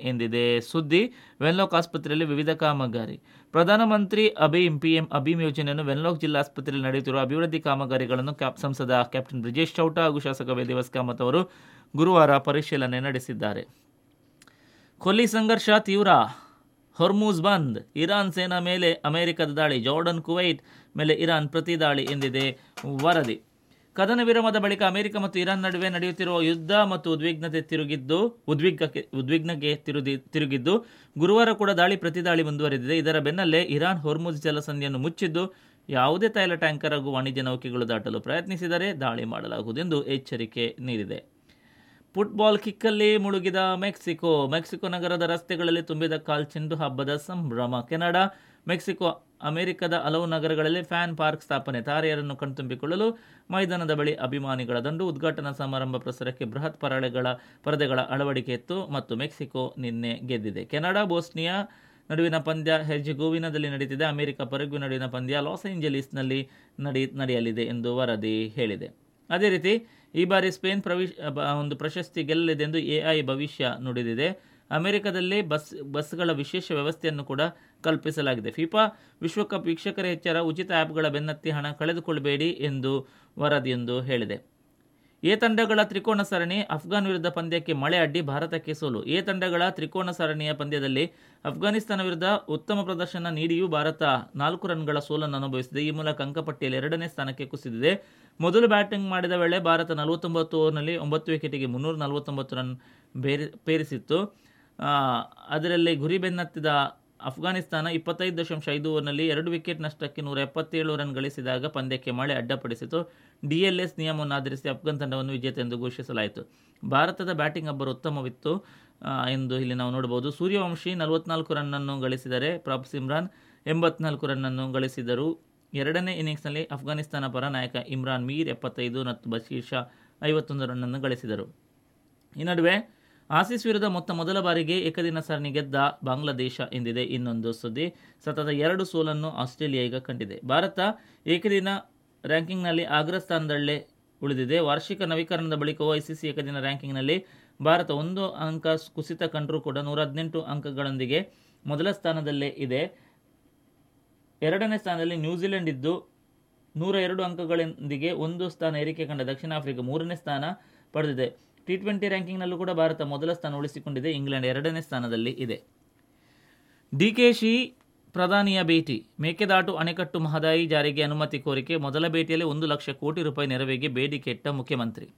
ಎಂದಿದೆ ಸುದ್ದಿ ವೆನ್ಲಾಕ್ ಆಸ್ಪತ್ರೆಯಲ್ಲಿ ವಿವಿಧ ಕಾಮಗಾರಿ ಪ್ರಧಾನಮಂತ್ರಿ ಅಭೀಮ್ ಪಿಎಂ ಅಭೀಮ್ ಯೋಜನೆಯನ್ನು ವೆನ್ಲಾಕ್ ಜಿಲ್ಲಾ ಆಸ್ಪತ್ರೆಯಲ್ಲಿ ನಡೆಯುತ್ತಿರುವ ಅಭಿವೃದ್ಧಿ ಕಾಮಗಾರಿಗಳನ್ನು ಕ್ಯಾಪ್ ಸಂಸದ ಕ್ಯಾಪ್ಟನ್ ಬ್ರಿಜೇಶ್ ಚೌಟ ಹಾಗೂ ಶಾಸಕ ವೇದಿವಸ್ ಕಾಮತ್ ಅವರು ಗುರುವಾರ ಪರಿಶೀಲನೆ ನಡೆಸಿದ್ದಾರೆ ಕೊಲ್ಲಿ ಸಂಘರ್ಷ ತೀವ್ರ ಹೊರ್ಮೂಸ್ ಬಂದ್ ಇರಾನ್ ಸೇನಾ ಮೇಲೆ ಅಮೆರಿಕದ ದಾಳಿ ಜಾರ್ಡನ್ ಕುವೈಟ್ ಮೇಲೆ ಇರಾನ್ ಪ್ರತಿ ದಾಳಿ ಎಂದಿದೆ ವರದಿ ಕದನ ವಿರಾಮದ ಬಳಿಕ ಅಮೆರಿಕ ಮತ್ತು ಇರಾನ್ ನಡುವೆ ನಡೆಯುತ್ತಿರುವ ಯುದ್ಧ ಮತ್ತು ಉದ್ವಿಗ್ನತೆ ತಿರುಗಿದ್ದು ಉದ್ವಿಗ್ನಕ್ಕೆ ಉದ್ವಿಗ್ನಕ್ಕೆ ತಿರುಗಿ ತಿರುಗಿದ್ದು ಗುರುವಾರ ಕೂಡ ದಾಳಿ ಪ್ರತಿದಾಳಿ ಮುಂದುವರೆದಿದೆ ಇದರ ಬೆನ್ನಲ್ಲೇ ಇರಾನ್ ಹೊರ್ಮುಜ್ ಜಲಸಂಧಿಯನ್ನು ಮುಚ್ಚಿದ್ದು ಯಾವುದೇ ತೈಲ ಟ್ಯಾಂಕರ್ ಹಾಗೂ ವಾಣಿಜ್ಯ ನೌಕೆಗಳು ದಾಟಲು ಪ್ರಯತ್ನಿಸಿದರೆ ದಾಳಿ ಮಾಡಲಾಗುವುದೆಂದು ಎಚ್ಚರಿಕೆ ನೀಡಿದೆ ಫುಟ್ಬಾಲ್ ಕಿಕ್ಕಲ್ಲಿ ಮುಳುಗಿದ ಮೆಕ್ಸಿಕೋ ಮೆಕ್ಸಿಕೋ ನಗರದ ರಸ್ತೆಗಳಲ್ಲಿ ತುಂಬಿದ ಕಾಲ್ ಚೆಂಡು ಹಬ್ಬದ ಸಂಭ್ರಮ ಕೆನಡಾ ಮೆಕ್ಸಿಕೋ ಅಮೆರಿಕದ ಹಲವು ನಗರಗಳಲ್ಲಿ ಫ್ಯಾನ್ ಪಾರ್ಕ್ ಸ್ಥಾಪನೆ ತಾರೆಯರನ್ನು ಕಣ್ತುಂಬಿಕೊಳ್ಳಲು ಮೈದಾನದ ಬಳಿ ಅಭಿಮಾನಿಗಳ ದಂಡು ಉದ್ಘಾಟನಾ ಸಮಾರಂಭ ಪ್ರಸಾರಕ್ಕೆ ಬೃಹತ್ ಪರಳೆಗಳ ಪರದೆಗಳ ಅಳವಡಿಕೆ ಇತ್ತು ಮತ್ತು ಮೆಕ್ಸಿಕೋ ನಿನ್ನೆ ಗೆದ್ದಿದೆ ಕೆನಡಾ ಬೋಸ್ನಿಯಾ ನಡುವಿನ ಪಂದ್ಯ ಹೆರ್ಜೆಗೋವಿನಾದಲ್ಲಿ ನಡೀತಿದೆ ಅಮೆರಿಕ ಪರಗ್ವೆ ನಡುವಿನ ಪಂದ್ಯ ಲಾಸ್ ಏಂಜಲೀಸ್ನಲ್ಲಿ ನಡಿ ನಡೆಯಲಿದೆ ಎಂದು ವರದಿ ಹೇಳಿದೆ ಅದೇ ರೀತಿ ಈ ಬಾರಿ ಸ್ಪೇನ್ ಪ್ರವಿಶ್ ಬ- ಒಂದು ಪ್ರಶಸ್ತಿ ಗೆಲ್ಲಲಿದೆ ಎಂದು ಎಐ ಭವಿಷ್ಯ ನುಡಿದಿದೆ ಅಮೆರಿಕದಲ್ಲಿ ಬಸ್ ಬಸ್ಗಳ ವಿಶೇಷ ವ್ಯವಸ್ಥೆಯನ್ನು ಕೂಡ ಕಲ್ಪಿಸಲಾಗಿದೆ ಫಿಫಾ ವಿಶ್ವಕಪ್ ವೀಕ್ಷಕರ ಎಚ್ಚರ ಉಚಿತ ಆ್ಯಪ್ಗಳ ಬೆನ್ನತ್ತಿ ಹಣ ಕಳೆದುಕೊಳ್ಳಬೇಡಿ ಎಂದು ವರದಿಯೊಂದು ಹೇಳಿದೆ ಎ ತಂಡಗಳ ತ್ರಿಕೋನ ಸರಣಿ ಅಫ್ಘಾನ್ ವಿರುದ್ಧ ಪಂದ್ಯಕ್ಕೆ ಮಳೆ ಅಡ್ಡಿ ಭಾರತಕ್ಕೆ ಸೋಲು ಎ ತಂಡಗಳ ತ್ರಿಕೋನ ಸರಣಿಯ ಪಂದ್ಯದಲ್ಲಿ ಅಫ್ಘಾನಿಸ್ತಾನ ವಿರುದ್ಧ ಉತ್ತಮ ಪ್ರದರ್ಶನ ನೀಡಿಯೂ ಭಾರತ ನಾಲ್ಕು ರನ್ಗಳ ಸೋಲನ್ನು ಅನುಭವಿಸಿದೆ ಈ ಮೂಲಕ ಅಂಕಪಟ್ಟಿಯಲ್ಲಿ ಎರಡನೇ ಸ್ಥಾನಕ್ಕೆ ಕುಸಿದಿದೆ ಮೊದಲು ಬ್ಯಾಟಿಂಗ್ ಮಾಡಿದ ವೇಳೆ ಭಾರತ ನಲವತ್ತೊಂಬತ್ತು ಓವರ್ನಲ್ಲಿ ಒಂಬತ್ತು ವಿಕೆಟಿಗೆ ಮುನ್ನೂರ ನಲವತ್ತೊಂಬತ್ತು ರನ್ ಬೇರೆ ಪೇರಿಸಿತ್ತು ಆ, ಅದರಲ್ಲಿ ಗುರಿ ಬೆನ್ನತ್ತಿದ ಅಫ್ಘಾನಿಸ್ತಾನ ಇಪ್ಪತ್ತೈದು ದಶಾಂಶ ಐದು ಓವರ್ನಲ್ಲಿ ಎರಡು ವಿಕೆಟ್ ನಷ್ಟಕ್ಕೆ ನೂರ ಎಪ್ಪತ್ತೇಳು ರನ್ ಗಳಿಸಿದಾಗ ಪಂದ್ಯಕ್ಕೆ ಮಳೆ ಅಡ್ಡಪಡಿಸಿತು ಡಿಎಲ್ಎಸ್ ನಿಯಮವನ್ನು ಆಧರಿಸಿ ಅಫ್ಘಾನ್ ತಂಡವನ್ನು ವಿಜೇತ ಎಂದು ಘೋಷಿಸಲಾಯಿತು ಭಾರತದ ಬ್ಯಾಟಿಂಗ್ ಅಬ್ಬರು ಉತ್ತಮವಿತ್ತು ಆ, ಎಂದು ಇಲ್ಲಿ ನಾವು ನೋಡಬಹುದು ಸೂರ್ಯವಂಶಿ ನಲವತ್ನಾಲ್ಕು ರನ್ನನ್ನು ಗಳಿಸಿದರೆ ಪ್ರಾಪ್ ಸಿಮ್ರಾನ್ ಎಂಬತ್ನಾಲ್ಕು ರನ್ನನ್ನು ಗಳಿಸಿದರು ಎರಡನೇ ಇನ್ನಿಂಗ್ಸ್ನಲ್ಲಿ ಅಫ್ಘಾನಿಸ್ತಾನ ಪರ ನಾಯಕ ಇಮ್ರಾನ್ ಮೀರ್ ಎಪ್ಪತ್ತೈದು ಮತ್ತು ಬಶೀರ್ ಶಾ ಐವತ್ತೊಂದು ರನ್ನನ್ನು ಗಳಿಸಿದರು ಈ ನಡುವೆ ಆಸೀಸ್ ವಿರುದ್ಧ ಮೊತ್ತ ಮೊದಲ ಬಾರಿಗೆ ಏಕದಿನ ಸರಣಿ ಗೆದ್ದ ಬಾಂಗ್ಲಾದೇಶ ಎಂದಿದೆ ಇನ್ನೊಂದು ಸುದ್ದಿ ಸತತ ಎರಡು ಸೋಲನ್ನು ಆಸ್ಟ್ರೇಲಿಯಾ ಈಗ ಕಂಡಿದೆ ಭಾರತ ಏಕದಿನ ರ್ಯಾಂಕಿಂಗ್ನಲ್ಲಿ ಅಗ್ರ ಸ್ಥಾನದಲ್ಲೇ ಉಳಿದಿದೆ ವಾರ್ಷಿಕ ನವೀಕರಣದ ಬಳಿಕವೂ ಐಸಿಸಿ ಏಕದಿನ ರ್ಯಾಂಕಿಂಗ್ನಲ್ಲಿ ಭಾರತ ಒಂದು ಅಂಕ ಕುಸಿತ ಕಂಡರೂ ಕೂಡ ನೂರ ಹದಿನೆಂಟು ಅಂಕಗಳೊಂದಿಗೆ ಮೊದಲ ಸ್ಥಾನದಲ್ಲೇ ಇದೆ ಎರಡನೇ ಸ್ಥಾನದಲ್ಲಿ ನ್ಯೂಜಿಲೆಂಡ್ ಇದ್ದು ನೂರ ಎರಡು ಅಂಕಗಳೊಂದಿಗೆ ಒಂದು ಸ್ಥಾನ ಏರಿಕೆ ಕಂಡ ದಕ್ಷಿಣ ಆಫ್ರಿಕಾ ಮೂರನೇ ಸ್ಥಾನ ಪಡೆದಿದೆ ಟಿ ಟ್ವೆಂಟಿ ರ್ಯಾಂಕಿಂಗ್ನಲ್ಲೂ ಕೂಡ ಭಾರತ ಮೊದಲ ಸ್ಥಾನ ಉಳಿಸಿಕೊಂಡಿದೆ ಇಂಗ್ಲೆಂಡ್ ಎರಡನೇ ಸ್ಥಾನದಲ್ಲಿ ಇದೆ ಡಿಕೆಶಿ ಪ್ರಧಾನಿಯ ಭೇಟಿ ಮೇಕೆದಾಟು ಅಣೆಕಟ್ಟು ಮಹದಾಯಿ ಜಾರಿಗೆ ಅನುಮತಿ ಕೋರಿಕೆ ಮೊದಲ ಭೇಟಿಯಲ್ಲಿ ಒಂದು ಲಕ್ಷ ಕೋಟಿ ರೂಪಾಯಿ ನೆರವಿಗೆ ಬೇಡಿಕೆ ಇಟ್ಟ ಮುಖ್ಯಮಂತ್ರಿ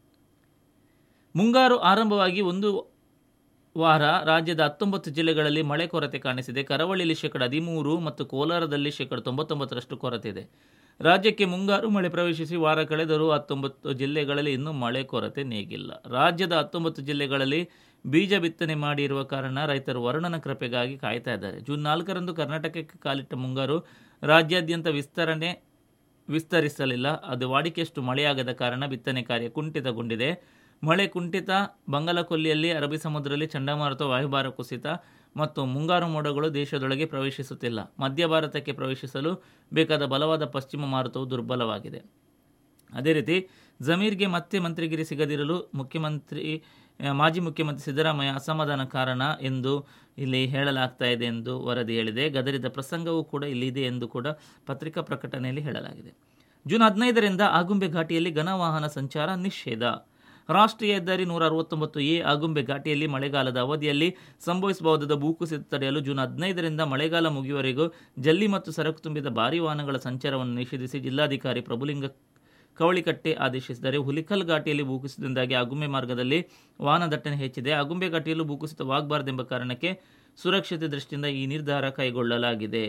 ಮುಂಗಾರು ಆರಂಭವಾಗಿ ಒಂದು ವಾರ ರಾಜ್ಯದ ಹತ್ತೊಂಬತ್ತು ಜಿಲ್ಲೆಗಳಲ್ಲಿ ಮಳೆ ಕೊರತೆ ಕಾಣಿಸಿದೆ ಕರಾವಳಿಯಲ್ಲಿ ಶೇಕಡ ಹದಿಮೂರು ಮತ್ತು ಕೋಲಾರದಲ್ಲಿ ಶೇಕಡ ತೊಂಬತ್ತೊಂಬತ್ತರಷ್ಟು ಕೊರತೆ ಇದೆ ರಾಜ್ಯಕ್ಕೆ ಮುಂಗಾರು ಮಳೆ ಪ್ರವೇಶಿಸಿ ವಾರ ಕಳೆದರೂ ಹತ್ತೊಂಬತ್ತು ಜಿಲ್ಲೆಗಳಲ್ಲಿ ಇನ್ನೂ ಮಳೆ ಕೊರತೆ ನೀಗಿಲ್ಲ ರಾಜ್ಯದ ಹತ್ತೊಂಬತ್ತು ಜಿಲ್ಲೆಗಳಲ್ಲಿ ಬೀಜ ಬಿತ್ತನೆ ಮಾಡಿರುವ ಕಾರಣ ರೈತರು ವರುಣನ ಕೃಪೆಗಾಗಿ ಕಾಯ್ತಾ ಇದ್ದಾರೆ ಜೂನ್ ನಾಲ್ಕರಂದು ಕರ್ನಾಟಕಕ್ಕೆ ಕಾಲಿಟ್ಟ ಮುಂಗಾರು ರಾಜ್ಯಾದ್ಯಂತ ವಿಸ್ತರಣೆ ವಿಸ್ತರಿಸಲಿಲ್ಲ ಅದು ವಾಡಿಕೆಯಷ್ಟು ಮಳೆಯಾಗದ ಕಾರಣ ಬಿತ್ತನೆ ಕಾರ್ಯ ಕುಂಠಿತಗೊಂಡಿದೆ ಮಳೆ ಕುಂಠಿತ ಬಂಗಾಳಕೊಲ್ಲಿಯಲ್ಲಿ ಅರಬ್ಬಿ ಸಮುದ್ರದಲ್ಲಿ ಚಂಡಮಾರುತ ವಾಯುಭಾರ ಕುಸಿತ ಮತ್ತು ಮುಂಗಾರು ಮೋಡಗಳು ದೇಶದೊಳಗೆ ಪ್ರವೇಶಿಸುತ್ತಿಲ್ಲ ಮಧ್ಯ ಭಾರತಕ್ಕೆ ಪ್ರವೇಶಿಸಲು ಬೇಕಾದ ಬಲವಾದ ಪಶ್ಚಿಮ ಮಾರುತವು ದುರ್ಬಲವಾಗಿದೆ ಅದೇ ರೀತಿ ಜಮೀರ್ಗೆ ಮತ್ತೆ ಮಂತ್ರಿಗಿರಿ ಸಿಗದಿರಲು ಮುಖ್ಯಮಂತ್ರಿ ಆ, ಮಾಜಿ ಮುಖ್ಯಮಂತ್ರಿ ಸಿದ್ದರಾಮಯ್ಯ ಅಸಮಾಧಾನ ಕಾರಣ ಎಂದು ಇಲ್ಲಿ ಹೇಳಲಾಗ್ತಾ ಇದೆ ಎಂದು ವರದಿ ಹೇಳಿದೆ ಗದರಿದ ಪ್ರಸಂಗವೂ ಕೂಡ ಇಲ್ಲಿದೆ ಎಂದು ಕೂಡ ಪತ್ರಿಕಾ ಪ್ರಕಟಣೆಯಲ್ಲಿ ಹೇಳಲಾಗಿದೆ ಜೂನ್ ಹದಿನೈದರಿಂದ ಆಗುಂಬೆ ಘಾಟಿಯಲ್ಲಿ ಘನ ವಾಹನ ಸಂಚಾರ ನಿಷೇಧ ರಾಷ್ಟ್ರೀಯ ಹೆದ್ದಾರಿ ನೂರ ಅರವತ್ತೊಂಬತ್ತು ಎ ಆಗುಂಬೆ ಘಾಟಿಯಲ್ಲಿ ಮಳೆಗಾಲದ ಅವಧಿಯಲ್ಲಿ ಸಂಭವಿಸಬಹುದಾದ ಭೂಕುಸಿತ ತಡೆಯಲು ಜೂನ್ ಹದಿನೈದರಿಂದ ಮಳೆಗಾಲ ಮುಗಿಯುವವರೆಗೂ ಜಲ್ಲಿ ಮತ್ತು ಸರಕು ತುಂಬಿದ ಭಾರೀ ವಾಹನಗಳ ಸಂಚಾರವನ್ನು ನಿಷೇಧಿಸಿ ಜಿಲ್ಲಾಧಿಕಾರಿ ಪ್ರಭುಲಿಂಗ ಕವಳಿಕಟ್ಟೆ ಆದೇಶಿಸಿದ್ದಾರೆ ಹುಲಿಕಲ್ ಘಾಟಿಯಲ್ಲಿ ಭೂಕುಸಿತದಿಂದಾಗಿ ಆಗುಂಬೆ ಮಾರ್ಗದಲ್ಲಿ ವಾಹನ ದಟ್ಟಣೆ ಹೆಚ್ಚಿದೆ ಆಗುಂಬೆ ಘಾಟಿಯಲ್ಲೂ ಭೂಕುಸಿತವಾಗಬಾರದೆಂಬ ಕಾರಣಕ್ಕೆ ಸುರಕ್ಷತೆ ದೃಷ್ಟಿಯಿಂದ ಈ ನಿರ್ಧಾರ ಕೈಗೊಳ್ಳಲಾಗಿದೆ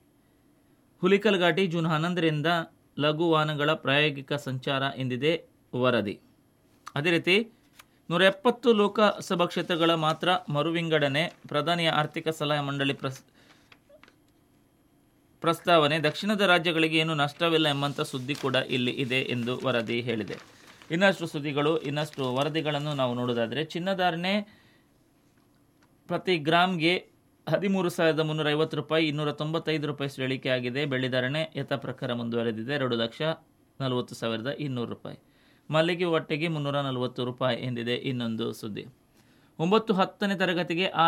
ಹುಲಿಕಲ್ ಘಾಟಿ ಜೂನ್ ಹನ್ನೊಂದರಿಂದ ಲಘು ವಾಹನಗಳ ಪ್ರಾಯೋಗಿಕ ಸಂಚಾರ ಎಂದಿದೆ ವರದಿ ಅದೇ ರೀತಿ ನೂರ ಎಪ್ಪತ್ತು ಲೋಕಸಭಾ ಕ್ಷೇತ್ರಗಳ ಮಾತ್ರ ಮರುವಿಂಗಡಣೆ ಪ್ರಧಾನಿಯ ಆರ್ಥಿಕ ಸಲಹಾ ಮಂಡಳಿ ಪ್ರಸ್ ಪ್ರಸ್ತಾವನೆ ದಕ್ಷಿಣದ ರಾಜ್ಯಗಳಿಗೆ ಏನು ನಷ್ಟವಿಲ್ಲ ಎಂಬಂಥ ಸುದ್ದಿ ಕೂಡ ಇಲ್ಲಿ ಇದೆ ಎಂದು ವರದಿ ಹೇಳಿದೆ ಇನ್ನಷ್ಟು ಸುದ್ದಿಗಳು ಇನ್ನಷ್ಟು ವರದಿಗಳನ್ನು ನಾವು ನೋಡೋದಾದರೆ ಚಿನ್ನಧಾರಣೆ ಪ್ರತಿ ಗ್ರಾಮ್ಗೆ ಹದಿಮೂರು ಸಾವಿರದ ಮುನ್ನೂರ ಐವತ್ತು ರೂಪಾಯಿ ಇನ್ನೂರ ತೊಂಬತ್ತೈದು ರೂಪಾಯಿ ಇಳಿಕೆ ಆಗಿದೆ ಬೆಳ್ಳಿ ಧಾರಣೆ ಯಥ ಪ್ರಕಾರ ಮುಂದುವರೆದಿದೆ ಎರಡು ಲಕ್ಷ ನಲವತ್ತು ಸಾವಿರದ ಇನ್ನೂರು ರೂಪಾಯಿ ಮಲ್ಲಿಗೆ ಒಟ್ಟಿಗೆ ಮುನ್ನೂರ ನಲವತ್ತು ರೂಪಾಯಿ ಎಂದಿದೆ ಇನ್ನೊಂದು ಸುದ್ದಿ ಒಂಬತ್ತು ಹತ್ತನೇ ತರಗತಿಗೆ ಆ